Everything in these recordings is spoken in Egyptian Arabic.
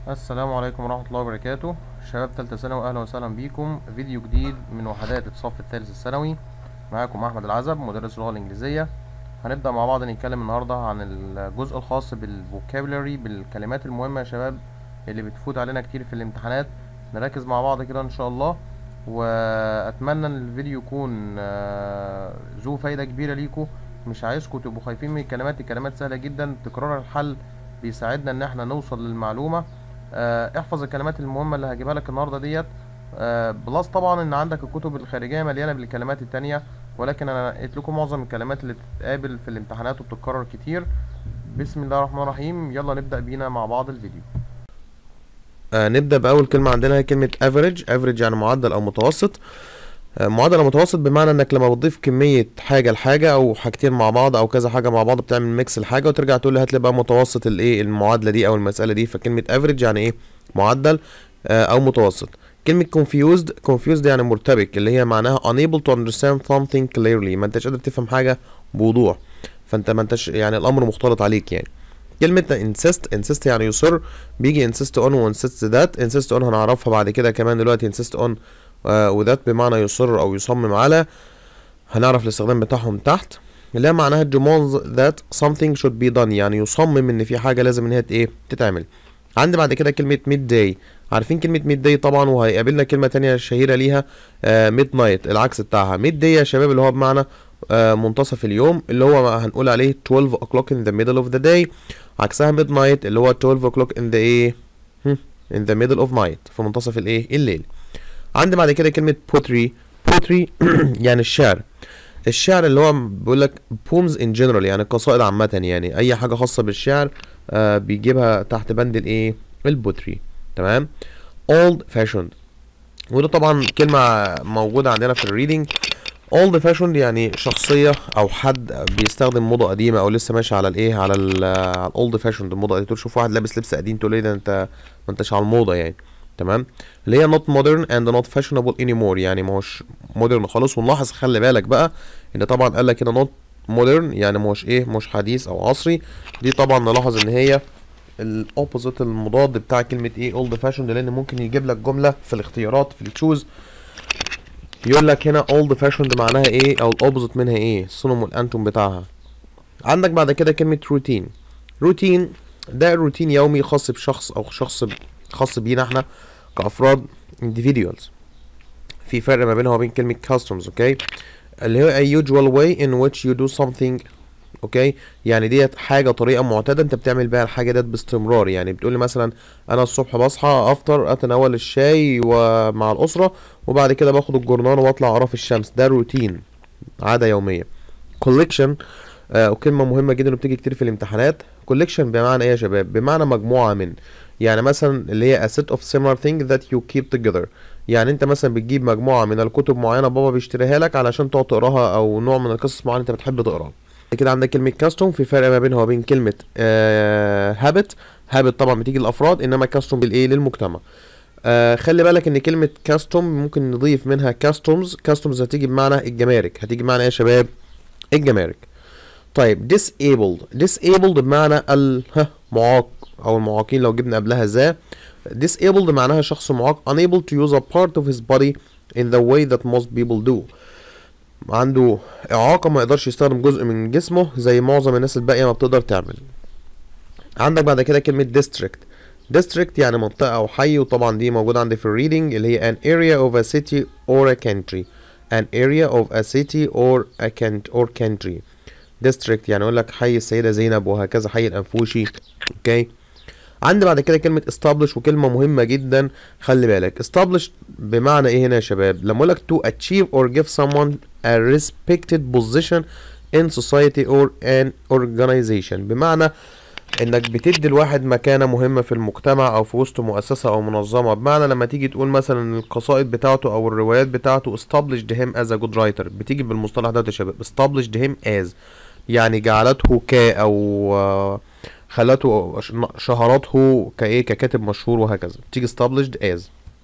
السلام عليكم ورحمة الله وبركاته شباب تالتة ثانوي أهلا وسهلا بيكم فيديو جديد من وحدات الصف الثالث الثانوي معاكم أحمد العزب مدرس اللغة الإنجليزية هنبدأ مع بعض نتكلم النهاردة عن الجزء الخاص بالفوكابولاري بالكلمات المهمة يا شباب اللي بتفوت علينا كتير في الامتحانات نركز مع بعض كده إن شاء الله وأتمنى إن الفيديو يكون آه، ذو فايدة كبيرة ليكم مش عايزكم تبقوا خايفين من الكلمات الكلمات سهلة جدا تكرار الحل بيساعدنا إن احنا نوصل للمعلومة آه، احفظ الكلمات المهمة اللي هجيبها لك النهاردة ديت آه، بلس طبعا ان عندك الكتب الخارجية مليانة بالكلمات التانية ولكن انا نقيت لكم معظم الكلمات اللي بتتقابل في الامتحانات وبتتكرر كتير بسم الله الرحمن الرحيم يلا نبدأ بينا مع بعض الفيديو آه نبدأ بأول كلمة عندنا هي كلمة average average يعني معدل أو متوسط آه معدل أو متوسط بمعنى إنك لما بتضيف كمية حاجة لحاجة أو حاجتين مع بعض أو كذا حاجة مع بعض بتعمل ميكس لحاجة وترجع تقول لي هات لي بقى متوسط الإيه المعادلة دي أو المسألة دي فكلمة average يعني إيه معدل آه أو متوسط كلمة confused confused يعني مرتبك اللي هي معناها unable to understand something clearly ما انتش قادر تفهم حاجة بوضوح فانت ما انتش يعني الأمر مختلط عليك يعني كلمة insist insist يعني يصر بيجي insist on و insist that insist on هنعرفها بعد كده كمان دلوقتي insist on آه وذات بمعنى يصر أو يصمم على هنعرف الاستخدام بتاعهم تحت اللي هي معناها demands that something should be done يعني يصمم ان في حاجة لازم ان هي ايه تتعمل عندي بعد كده كلمة mid day عارفين كلمة mid day طبعا وهيقابلنا كلمة تانية شهيرة ليها آه mid night العكس بتاعها mid day يا شباب اللي هو بمعنى آه منتصف اليوم اللي هو هنقول عليه 12 o'clock in the middle of the day عكسها midnight اللي هو 12 o'clock in the ايه هم، in the middle of night في منتصف الايه الليل عندي بعد كده كلمة poetry poetry يعني الشعر الشعر اللي هو بيقول لك poems in general يعني قصائد عامة يعني أي حاجة خاصة بالشعر آه بيجيبها تحت بند الإيه؟ البوتري تمام old fashioned وده طبعا كلمة موجودة عندنا في الريدنج old fashioned يعني شخصية أو حد بيستخدم موضة قديمة أو لسه ماشي على الإيه على ال على old fashioned الموضة دي تقول شوف واحد لابس لبس قديم تقول إيه ده أنت ما أنتش على الموضة يعني تمام اللي هي not modern and not fashionable anymore يعني ما هوش مودرن خالص ونلاحظ خلي بالك بقى ان طبعا قال لك هنا not modern يعني ما هوش ايه مش حديث او عصري دي طبعا نلاحظ ان هي الاوبوزيت المضاد بتاع كلمه ايه old fashioned لان ممكن يجيب لك جمله في الاختيارات في التشوز يقول لك هنا old fashioned معناها ايه او الاوبوزيت منها ايه السينوم والانتوم بتاعها عندك بعد كده كلمه روتين روتين ده روتين يومي خاص بشخص او شخص خاص بينا احنا كافراد individuals في فرق ما بينها وبين كلمة customs اوكي اللي هو a usual way in which you do something اوكي يعني ديت حاجة طريقة معتادة انت بتعمل بيها الحاجة ديت باستمرار يعني بتقولي مثلا انا الصبح بصحى افطر اتناول الشاي ومع الاسرة وبعد كده باخد الجورنال واطلع اقرا في الشمس ده روتين عادة يومية collection آه وكلمة مهمة جدا وبتيجي كتير في الامتحانات collection بمعنى ايه يا شباب بمعنى مجموعة من يعني مثلا اللي هي a set of similar things that you keep together يعني انت مثلا بتجيب مجموعة من الكتب معينة بابا بيشتريها لك علشان تقعد تقراها او نوع من القصص معينة انت بتحب تقراها كده عندك كلمة كاستوم في فرق ما بينها وبين كلمة هابت هابت طبعا بتيجي للأفراد إنما كاستوم بالإيه للمجتمع آه خلي بالك إن كلمة كاستوم ممكن نضيف منها كاستومز كاستومز هتيجي بمعنى الجمارك هتيجي بمعنى إيه يا شباب الجمارك طيب disabled disabled بمعنى ال ها معاق أو المعاقين لو جبنا قبلها ذا disabled معناها شخص معاق unable to use a part of his body in the way that most people do عنده إعاقة ما يقدرش يستخدم جزء من جسمه زي معظم الناس الباقية ما بتقدر تعمل عندك بعد كده كلمة district district يعني منطقة أو حي وطبعا دي موجودة عندي في الريدنج اللي هي an area of a city or a country an area of a city or a country or country district يعني يقول لك حي السيدة زينب وهكذا حي الأنفوشي اوكي عندي بعد كده كلمة establish وكلمة مهمة جدا خلي بالك establish بمعنى ايه هنا يا شباب لما اقول لك to achieve or give someone a respected position in society or an organization بمعنى انك بتدي الواحد مكانة مهمة في المجتمع او في وسط مؤسسة او منظمة بمعنى لما تيجي تقول مثلا القصائد بتاعته او الروايات بتاعته established him as a good writer بتيجي بالمصطلح ده يا شباب established him as يعني جعلته ك او آه خلته شهرته كايه ككاتب مشهور وهكذا تيجي established as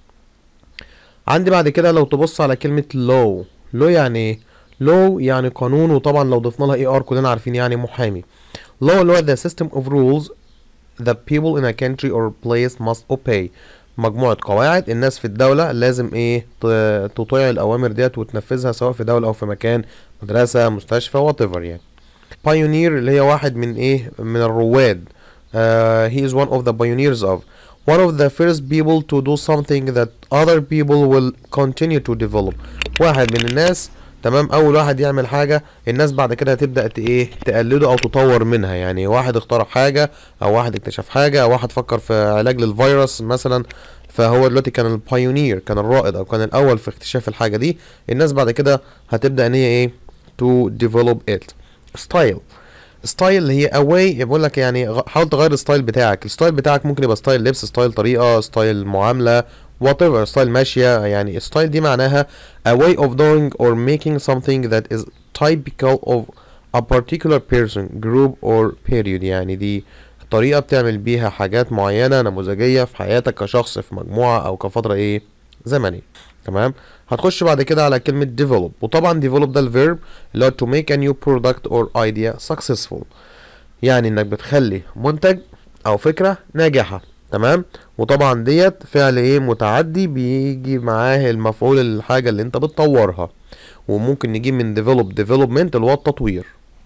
عندي بعد كده لو تبص على كلمة law law يعني ايه law يعني قانون وطبعا لو ضفنا لها اي ار كلنا عارفين يعني محامي law اللي هو the system of rules the people in a country or place must obey مجموعة قواعد الناس في الدولة لازم ايه ت- تطيع الأوامر ديت وتنفذها سواء في دولة أو في مكان مدرسة مستشفى whatever يعني pioneer اللي هي واحد من ايه من الرواد uh, he is one of the pioneers of one of the first people to do something that other people will continue to develop واحد من الناس تمام اول واحد يعمل حاجه الناس بعد كده هتبدا ت- ايه تقلده او تطور منها يعني واحد اخترع حاجه او واحد اكتشف حاجه او واحد فكر في علاج للفيروس مثلا فهو دلوقتي كان البايونير كان الرائد او كان الاول في اكتشاف الحاجه دي الناس بعد كده هتبدا ان هي ايه to develop it ستايل ستايل اللي هي اواي بقول لك يعني غ- حاول تغير الستايل بتاعك الستايل بتاعك ممكن يبقى ستايل لبس ستايل طريقه ستايل معامله وات ايفر ستايل ماشيه يعني ستايل دي معناها a way of doing or making something that is typical of a particular person group or period يعني دي طريقه بتعمل بيها حاجات معينه نموذجيه في حياتك كشخص في مجموعه او كفتره ايه زمنيه تمام هتخش بعد كده على كلمة develop وطبعا develop ده الفيرب اللي هو to make a new product or idea successful يعني انك بتخلي منتج او فكرة ناجحة تمام وطبعا ديت فعل ايه متعدي بيجي معاه المفعول الحاجة اللي انت بتطورها وممكن نجيب من develop development اللي هو التطوير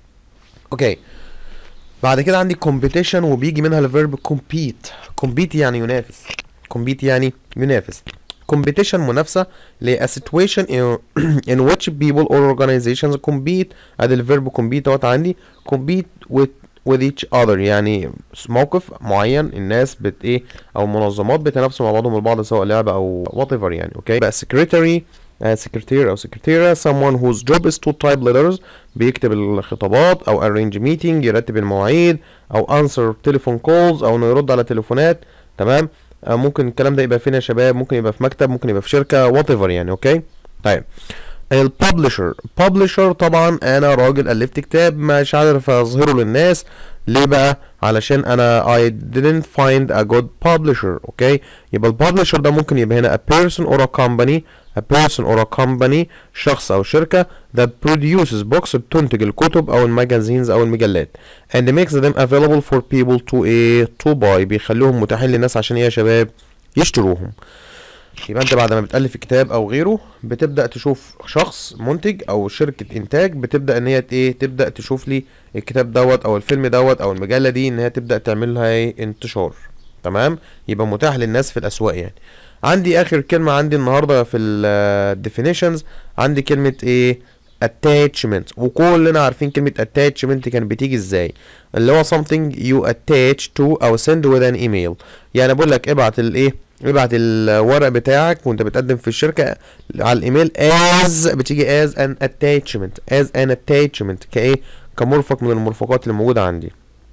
اوكي بعد كده عندي competition وبيجي منها الفيرب compete compete يعني ينافس compete يعني ينافس competition منافسة ل a situation in, in which people or organizations compete ادي الفيرب compete دوت عندي compete with with each other يعني موقف معين الناس بت ايه او منظمات بيتنافسوا مع بعضهم البعض سواء لعبة او whatever يعني اوكي بقى secretary uh, secretary او secretary someone whose job is to type letters بيكتب الخطابات او arrange meeting يرتب المواعيد او answer telephone calls او انه يرد على تليفونات تمام آه، ممكن الكلام ده يبقى فين يا شباب ممكن يبقى في مكتب ممكن يبقى في شركة وات ايفر يعني اوكي طيب الببلشر ببلشر طبعا انا راجل الفت كتاب مش عارف اظهره للناس ليه بقى علشان انا I didn't find a good publisher اوكي يبقى الببلشر ده ممكن يبقى هنا a person or a company a person or a company شخص او شركة that produces books بتنتج الكتب او الماجازينز او المجلات and makes them available for people to ايه to buy بيخليهم متاحين للناس عشان ايه يا شباب يشتروهم يبقى انت بعد ما بتألف كتاب او غيره بتبدأ تشوف شخص منتج او شركة انتاج بتبدأ ان هي ت- ايه تبدأ تشوف لي الكتاب دوت او الفيلم دوت او المجلة دي ان هي تبدأ تعمل لها ايه انتشار تمام يبقى متاح للناس في الاسواق يعني عندي اخر كلمة عندي النهاردة في ال definitions عندي كلمة ايه attachment وكلنا عارفين كلمة attachment كان بتيجي ازاي اللي هو something you attach to او send with an email يعني بقول لك ابعت الايه ابعت الورق بتاعك وانت بتقدم في الشركة على الايميل as بتيجي as an attachment as an attachment كايه كمرفق من المرفقات اللي موجودة عندي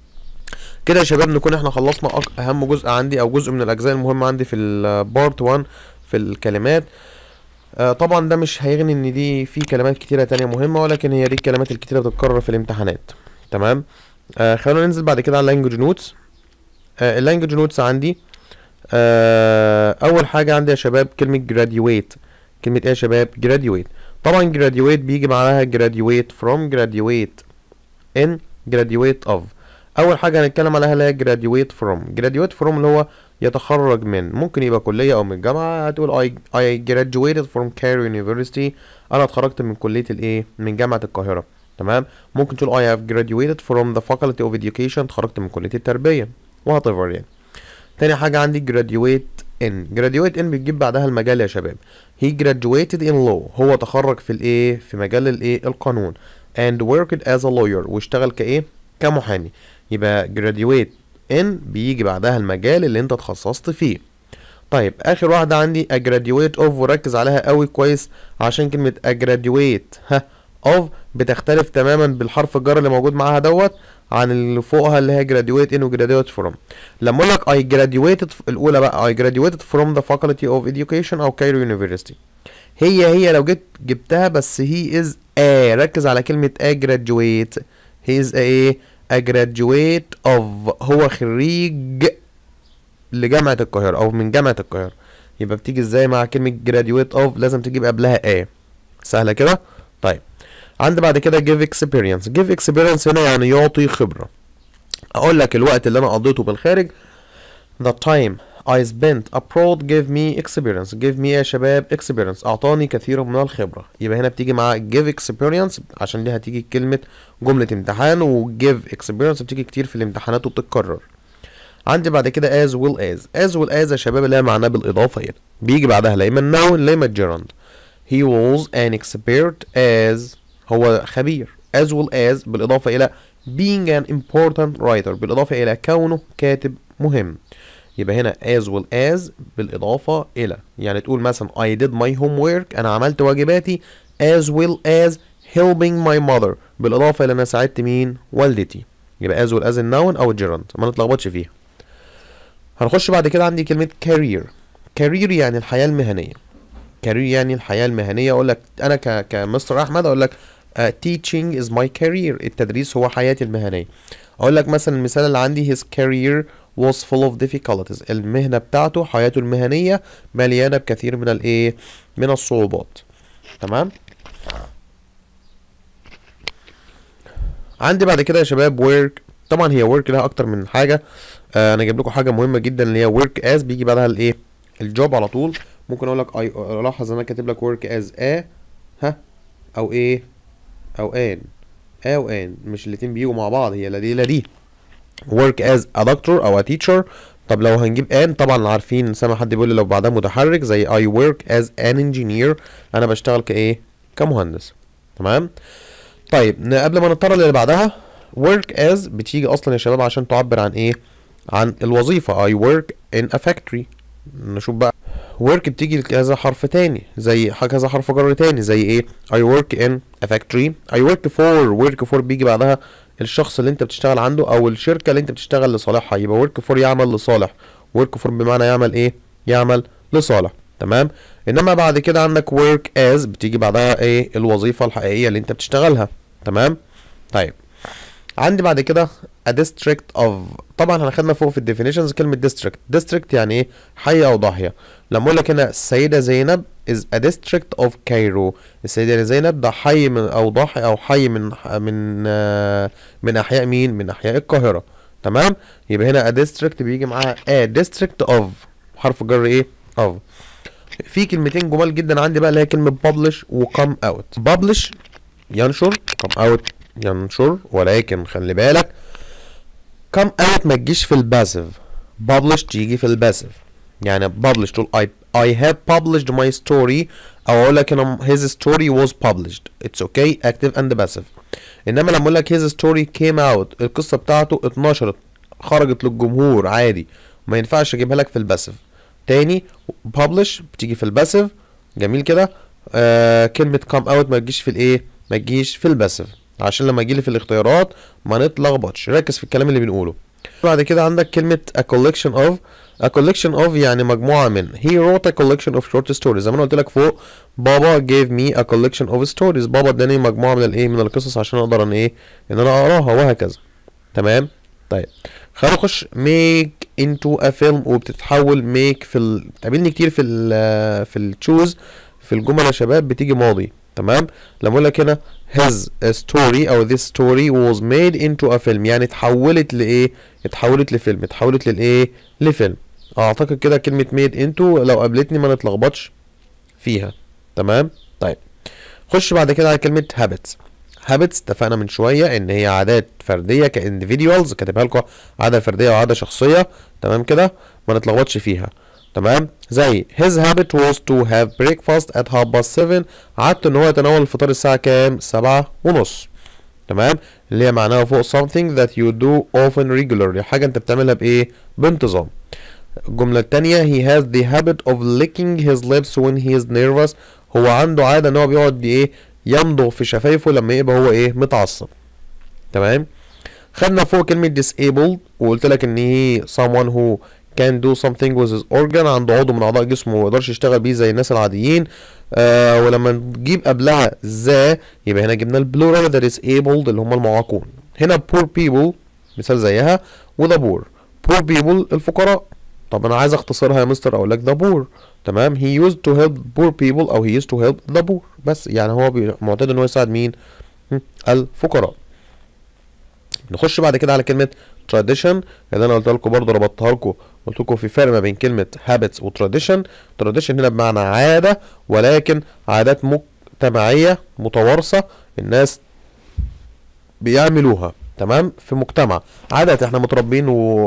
كده يا شباب نكون احنا خلصنا أك- اهم جزء عندي او جزء من الاجزاء المهمة عندي في البارت 1 في الكلمات آه، طبعا ده مش هيغني ان دي في كلمات كتيرة تانية مهمة ولكن هي دي الكلمات الكتيرة بتتكرر في الامتحانات تمام آه خلونا ننزل بعد كده على اللانجوج نوتس آه اللانجوج نوتس عندي آه اول حاجة عندي يا شباب كلمة graduate كلمة ايه يا شباب graduate طبعا graduate بيجي معاها graduate from graduate in graduate of اول حاجة هنتكلم عليها اللي هي graduate from graduate from اللي هو يتخرج من ممكن يبقى كلية او من جامعة هتقول I, I graduated from Cairo University انا اتخرجت من كلية الايه من جامعة القاهرة تمام ممكن تقول I have graduated from the faculty of education اتخرجت من كلية التربية whatever يعني تاني حاجة عندي graduate in graduate in بتجيب بعدها المجال يا شباب he graduated in law هو تخرج في الايه في مجال الايه القانون and worked as a lawyer واشتغل كايه كمحامي يبقى graduate in بيجي بعدها المجال اللي انت اتخصصت فيه طيب اخر واحدة عندي a graduate of وركز عليها قوي كويس عشان كلمة a graduate ها of بتختلف تماما بالحرف الجر اللي موجود معاها دوت عن اللي فوقها اللي هي graduate in و graduate from لما اقول لك I graduated الاولى بقى I graduated from the faculty of education او Cairo University هي هي لو جيت جبتها بس he is a ركز على كلمة a graduate he is a ايه a graduate of هو خريج لجامعة القاهرة او من جامعة القاهرة يبقى بتيجي ازاي مع كلمة graduate of لازم تجيب قبلها a سهلة كده طيب عندي بعد كده give experience give experience هنا يعني يعطي خبرة اقول لك الوقت اللي انا قضيته بالخارج the time I spent abroad gave me experience give me يا شباب experience اعطاني كثير من الخبرة يبقى هنا بتيجي مع give experience عشان دي هتيجي كلمة جملة امتحان و give experience بتيجي كتير في الامتحانات وبتتكرر عندي بعد كده as well as as well as يا شباب اللي هي معناه بالإضافة إلى بيجي بعدها لا إما النون لا إما الجيرند he was an expert as هو خبير as well as بالإضافة إلى being an important writer بالإضافة إلى كونه كاتب مهم يبقى هنا as well as بالإضافة إلى يعني تقول مثلا I did my homework أنا عملت واجباتي as well as helping my mother بالإضافة إلى أنا ساعدت مين والدتي يبقى as well as النون أو الجيرند ما نتلخبطش فيها هنخش بعد كده عندي كلمة career career يعني الحياة المهنية career يعني الحياة المهنية أقول لك أنا ك كمستر أحمد أقول لك uh, teaching is my career التدريس هو حياتي المهنية أقول لك مثلا المثال اللي عندي his career was full of difficulties المهنة بتاعته حياته المهنية مليانة بكثير من الإيه من الصعوبات تمام عندي بعد كده يا شباب work طبعا هي work لها أكتر من حاجة آه انا جايب لكم حاجه مهمه جدا اللي هي work as بيجي بعدها الايه الجوب على طول ممكن اقول لك اي لاحظ انا كاتب لك work as a ها او ايه او ان او ان مش الاتنين بيجوا مع بعض هي لا دي لا دي work as a doctor او a teacher طب لو هنجيب ان طبعا عارفين سامع حد بيقول لي لو بعدها متحرك زي I work as an engineer انا بشتغل كايه كمهندس تمام طيب قبل ما نضطر اللي بعدها work as بتيجي اصلا يا شباب عشان تعبر عن ايه عن الوظيفة I work in a factory نشوف بقى work بتيجي كذا حرف تاني زي كذا حرف جر تاني زي ايه I work in a factory I work for work for بيجي بعدها الشخص اللي انت بتشتغل عنده او الشركة اللي انت بتشتغل لصالحها يبقى work for يعمل لصالح work for بمعنى يعمل ايه يعمل لصالح تمام انما بعد كده عندك work as بتيجي بعدها ايه الوظيفة الحقيقية اللي انت بتشتغلها تمام طيب عندي بعد كده a district of طبعا احنا خدنا فوق في الديفينيشنز كلمة district district يعني ايه حي او ضاحية لما اقول لك هنا السيدة زينب is a district of Cairo السيدة زينب ده حي من او ضاحي او حي من من آه من احياء مين من احياء القاهرة تمام يبقى هنا a district بيجي معاها a district of حرف جر ايه of في كلمتين جمال جدا عندي بقى اللي هي كلمة publish و come out publish ينشر come out ينشر ولكن خلي بالك come out ما تجيش في الباسيف publish تيجي في الباسيف يعني publish تقول I, I have published my story او اقول لك انا his story was published it's okay active and passive انما لما اقول لك his story came out القصه بتاعته اتنشرت خرجت للجمهور عادي ما ينفعش اجيبها لك في الباسيف تاني publish بتيجي في الباسيف جميل كده آه كلمه come out ما تجيش في الايه ما تجيش في الباسيف عشان لما يجيلي في الاختيارات ما نتلخبطش ركز في الكلام اللي بنقوله بعد كده عندك كلمة a collection of a collection of يعني مجموعة من he wrote a collection of short stories زي ما انا قلت لك فوق بابا gave me a collection of stories بابا اداني مجموعة من الايه من القصص عشان اقدر ان ايه ان انا اقراها وهكذا تمام طيب خلينا نخش make into a film وبتتحول make في ال... بتقابلني كتير في ال في التشوز في الجمل يا شباب بتيجي ماضي تمام لما اقول لك هنا his story او this story was made into a film يعني اتحولت لايه اتحولت لفيلم اتحولت للايه لفيلم اعتقد كده كلمة made into لو قابلتني ما نتلخبطش فيها تمام طيب خش بعد كده على كلمة habits habits اتفقنا من شوية ان هي عادات فردية كاندفيديوالز كاتبها لكم عادة فردية وعادة شخصية تمام كده ما نتلخبطش فيها تمام زي his habit was to have breakfast at half past seven عادته ان هو يتناول الفطار الساعة كام سبعة ونص تمام اللي هي معناها فوق something that you do often regularly حاجة انت بتعملها بايه بانتظام الجملة التانية he has the habit of licking his lips when he is nervous هو عنده عادة ان هو بيقعد ايه يمضغ في شفايفه لما يبقى هو ايه متعصب تمام خدنا فوق كلمة disabled وقلت لك ان هي someone who can do something with his organ عنده عضو من اعضاء جسمه ما يقدرش يشتغل بيه زي الناس العاديين آه ولما نجيب قبلها ذا يبقى هنا جبنا البلورال ده disabled اللي هم المعاقون هنا poor people مثال زيها وذا poor poor people الفقراء طب انا عايز اختصرها يا مستر اقول لك ذا poor تمام he used to help poor people او he used to help the poor بس يعني هو معتاد ان هو يساعد مين الفقراء نخش بعد كده على كلمه tradition اللي انا قلت لكم برضه ربطتها لكم قلت لكم في فرق ما بين كلمه habits و tradition tradition هنا بمعنى عاده ولكن عادات مجتمعيه متوارثه الناس بيعملوها تمام في مجتمع عادات احنا متربيين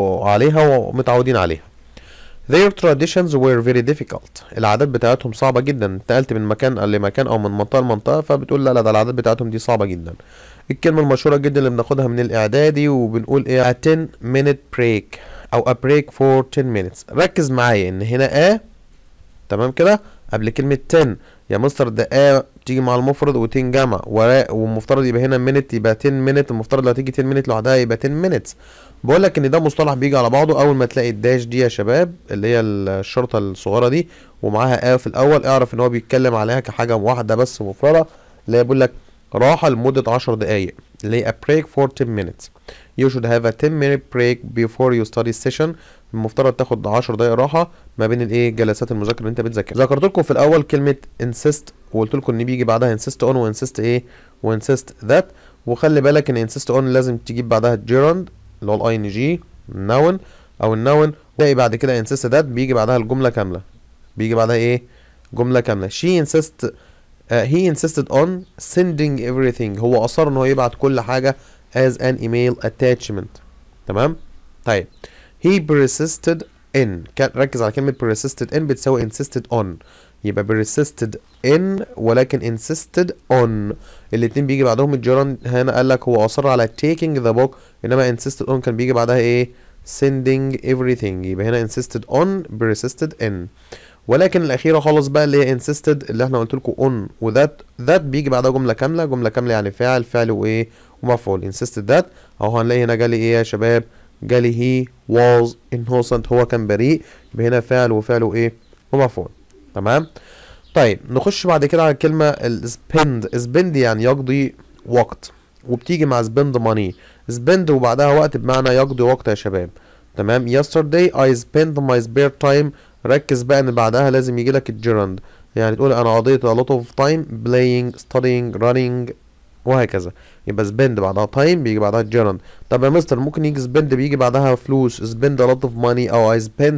عليها ومتعودين عليها Their traditions were very difficult. العادات بتاعتهم صعبة جدا، انتقلت من مكان لمكان أو من منطقة لمنطقة فبتقول لا لا ده العادات بتاعتهم دي صعبة جدا. الكلمة المشهورة جدا اللي بناخدها من الإعدادي وبنقول إيه a 10 minute break أو a break for 10 minutes. ركز معايا إن هنا a تمام كده قبل كلمة 10 يا مستر ده a تيجي مع المفرد وتنجمع ومفترض يبقى هنا minute يبقى 10 minute المفترض لو تيجي 10 minute لوحدها يبقى 10 minutes. بقول لك ان ده مصطلح بيجي على بعضه اول ما تلاقي الداش دي يا شباب اللي هي الشرطه الصغيره دي ومعاها ا في الاول اعرف ان هو بيتكلم عليها كحاجه واحده بس مفرده اللي هي بيقول لك راحه لمده 10 دقائق اللي هي a break for 10 minutes you should have a 10 minute break before you study session المفترض تاخد 10 دقائق راحه ما بين الايه جلسات المذاكره اللي انت بتذاكرها ذكرت لكم في الاول كلمه insist وقلت لكم ان بيجي بعدها insist on و insist ايه و insist that وخلي بالك ان insist on لازم تجيب بعدها gerund اللي هو الاي ان جي النون او النون تلاقي بعد كده insist that بيجي بعدها الجمله كامله بيجي بعدها ايه جمله كامله she insist uh, he insisted on sending everything هو اصر ان هو يبعت كل حاجه as an email attachment تمام طيب he persisted in كان ركز على كلمه persisted in بتساوي insisted on يبقى persisted in ولكن insisted on الاتنين بيجي بعدهم الجيران هنا قال لك هو اصر على taking the book انما insisted on كان بيجي بعدها ايه sending everything يبقى هنا insisted on persisted in ولكن الاخيره خالص بقى اللي هي insisted اللي احنا قلت لكم on وذات ذات بيجي بعدها جمله كامله جمله كامله يعني فاعل فعل وايه ومفعول insisted that اهو هنلاقي هنا جالي ايه يا شباب جالي he was innocent هو كان بريء يبقى هنا فعل وفعل وايه ومفعول تمام طيب نخش بعد كده على الكلمة spend spend يعني يقضي وقت وبتيجي مع spend money spend وبعدها وقت بمعنى يقضي وقت يا شباب تمام yesterday I spent my spare time ركز بقى ان بعدها لازم يجي لك الجيرند يعني تقول انا قضيت a lot of time playing studying running وهكذا يبقى spend بعدها time بيجي بعدها الجيرند طب يا مستر ممكن يجي spend بيجي بعدها فلوس spend a lot of money او I spent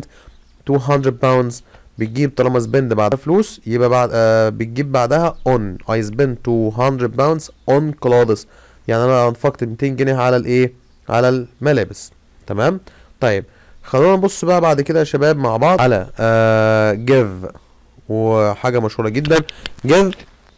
200 pounds بتجيب طالما spend بعدها فلوس يبقى بعد آه بتجيب بعدها on I spent 200 pounds on clothes يعني انا انفقت 200 جنيه على الايه على الملابس تمام طيب خلونا نبص بقى بعد كده يا شباب مع بعض على آه give وحاجة مشهورة جدا give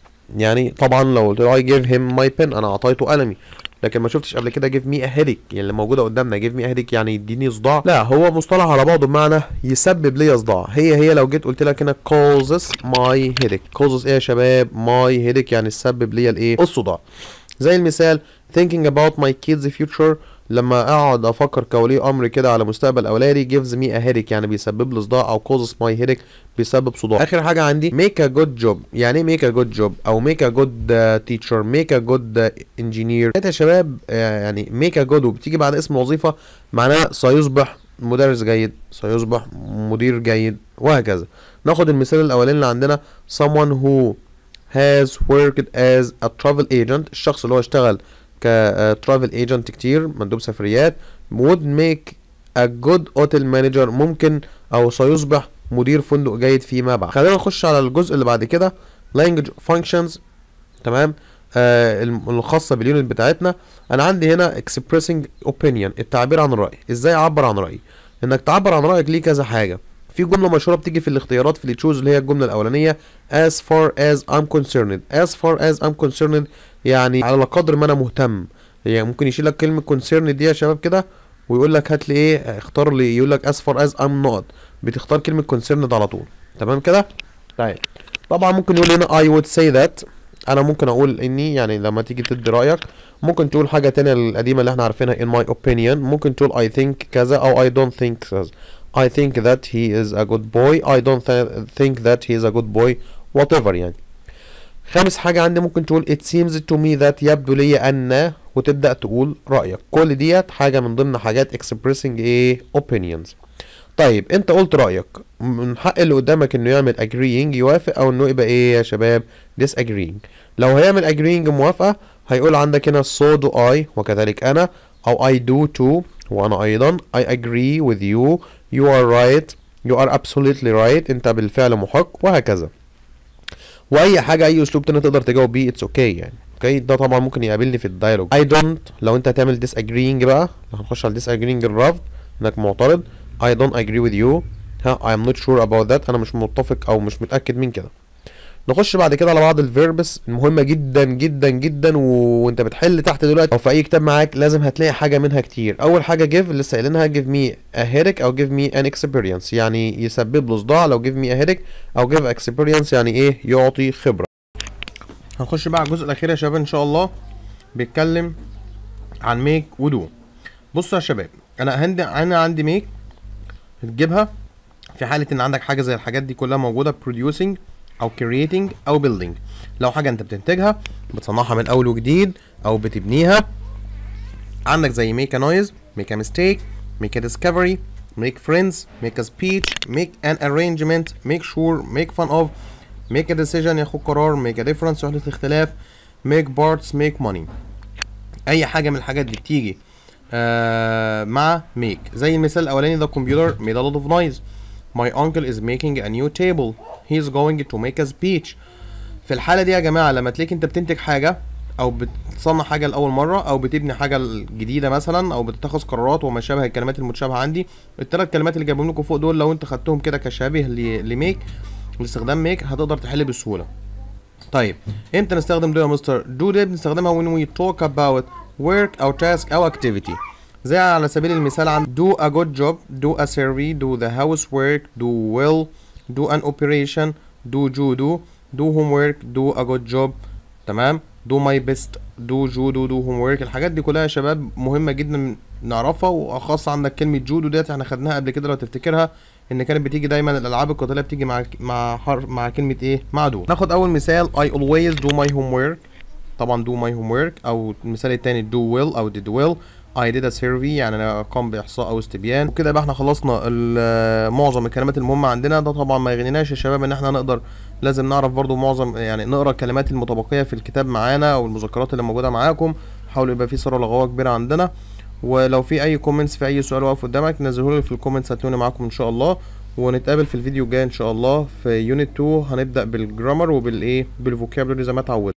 يعني طبعا لو قلت له I give him my pen انا اعطيته قلمي لكن ما شفتش قبل كده give me a headache يعني اللي موجوده قدامنا give me a headache يعني يديني صداع لا هو مصطلح على بعضه بمعنى يسبب لي صداع هي هي لو جيت قلت لك هنا causes my headache causes ايه يا شباب my headache يعني تسبب لي الايه الصداع زي المثال thinking about my kids future لما اقعد افكر كولي امر كده على مستقبل اولادي gives me a headache يعني بيسبب لي صداع او causes my headache بيسبب صداع اخر حاجه عندي make a good job يعني ايه make a good job او make a good uh, teacher make a good uh, engineer يا شباب uh, يعني make a good وبتيجي بعد اسم الوظيفه معناها سيصبح مدرس جيد سيصبح مدير جيد وهكذا ناخد المثال الاولاني اللي عندنا someone who has worked as a travel agent الشخص اللي هو اشتغل كترافل ايجنت كتير مندوب سفريات would make a good hotel manager ممكن او سيصبح مدير فندق جيد فيما بعد خلينا نخش على الجزء اللي بعد كده language functions تمام آه الخاصة باليونت بتاعتنا انا عندي هنا expressing opinion التعبير عن الرأي ازاي اعبر عن رأيي انك تعبر عن رأيك ليه كذا حاجة في جملة مشهورة بتيجي في الاختيارات في التشوز اللي هي الجملة الأولانية as far as I'm concerned as far as I'm concerned يعني على قدر ما أنا مهتم يعني ممكن يشيل لك كلمة concern دي يا شباب كده ويقول لك هات لي إيه اختار لي يقول لك as far as I'm not بتختار كلمة concerned على طول تمام كده؟ طيب طبعا ممكن يقول هنا I would say that أنا ممكن أقول إني يعني لما تيجي تدي رأيك ممكن تقول حاجة تانية القديمة اللي احنا عارفينها in my opinion ممكن تقول I think كذا أو I don't think كذا I think that he is a good boy I don't th think that he is a good boy whatever يعني خامس حاجة عندي ممكن تقول it seems to me that يبدو لي أن وتبدأ تقول رأيك كل ديت حاجة من ضمن حاجات expressing ايه opinions طيب انت قلت رأيك من حق اللي قدامك انه يعمل agreeing يوافق او انه يبقى ايه يا شباب disagreeing لو هيعمل agreeing موافقة هيقول عندك هنا so do I وكذلك انا او I do too وانا ايضا I agree with you you are right you are absolutely right انت بالفعل محق وهكذا واي حاجه اي اسلوب تاني تقدر تجاوب بيه اتس اوكي okay يعني اوكي ده طبعا ممكن يقابلني في الدايلوج I don't لو انت هتعمل disagreeing بقى لو هنخش على disagreeing الرفض انك معترض I don't agree with you ها I am not sure about that انا مش متفق او مش متاكد من كده نخش بعد كده على بعض الفيربس المهمة جدا جدا جدا و... وانت بتحل تحت دلوقتي او في اي كتاب معاك لازم هتلاقي حاجة منها كتير اول حاجة give لسه قايلينها give me a headache او give me an experience يعني يسبب له صداع لو give me a headache او give experience يعني ايه يعطي خبرة هنخش بقى على الجزء الاخير يا شباب ان شاء الله بيتكلم عن ميك ودو بصوا يا شباب انا هندي انا عندي ميك تجيبها في حالة ان عندك حاجة زي الحاجات دي كلها موجودة producing او creating او building لو حاجة انت بتنتجها بتصنعها من اول وجديد او بتبنيها عندك زي make a noise make a mistake make a discovery make friends make a speech make an arrangement make sure make fun of make a decision ياخد قرار make a difference يحدث اختلاف make parts make money اي حاجة من الحاجات دي بتيجي آه مع make زي المثال الاولاني the computer made a lot of noise my uncle is making a new table he is going to make a speech في الحالة دي يا جماعة لما تلاقيك انت بتنتج حاجة او بتصنع حاجة لأول مرة او بتبني حاجة جديدة مثلا او بتتخذ قرارات وما شابه الكلمات المتشابهة عندي الثلاث كلمات اللي جايبهم لكم فوق دول لو انت خدتهم كده كشابه لميك لاستخدام ميك هتقدر تحل بسهولة طيب امتى نستخدم دو يا مستر دو دي بنستخدمها when we talk about work او task او activity زي على سبيل المثال عن do a good job do a survey do the housework do well do an operation do judo do homework do a good job تمام do my best do judo do homework الحاجات دي كلها يا شباب مهمة جدا نعرفها وخاصة عندك كلمة جودو ديت احنا خدناها قبل كده لو تفتكرها ان كانت بتيجي دايما الالعاب القتالية بتيجي مع مع حرف مع كلمة ايه مع دو ناخد اول مثال I always do my homework طبعا do my homework او المثال التاني do well او did well I did a survey يعني انا قام باحصاء او استبيان وكده يبقى احنا خلصنا معظم الكلمات المهمه عندنا ده طبعا ما يغنيناش يا شباب ان احنا نقدر لازم نعرف برضو معظم يعني نقرا الكلمات المتبقيه في الكتاب معانا او المذكرات اللي موجوده معاكم حاولوا يبقى في ثروه لغويه كبيره عندنا ولو في اي كومنتس في اي سؤال واقف قدامك نزلوه لي في الكومنتس هتلاقوني معاكم ان شاء الله ونتقابل في الفيديو الجاي ان شاء الله في يونت 2 هنبدا بالجرامر وبالايه بالفوكابلري زي ما اتعودنا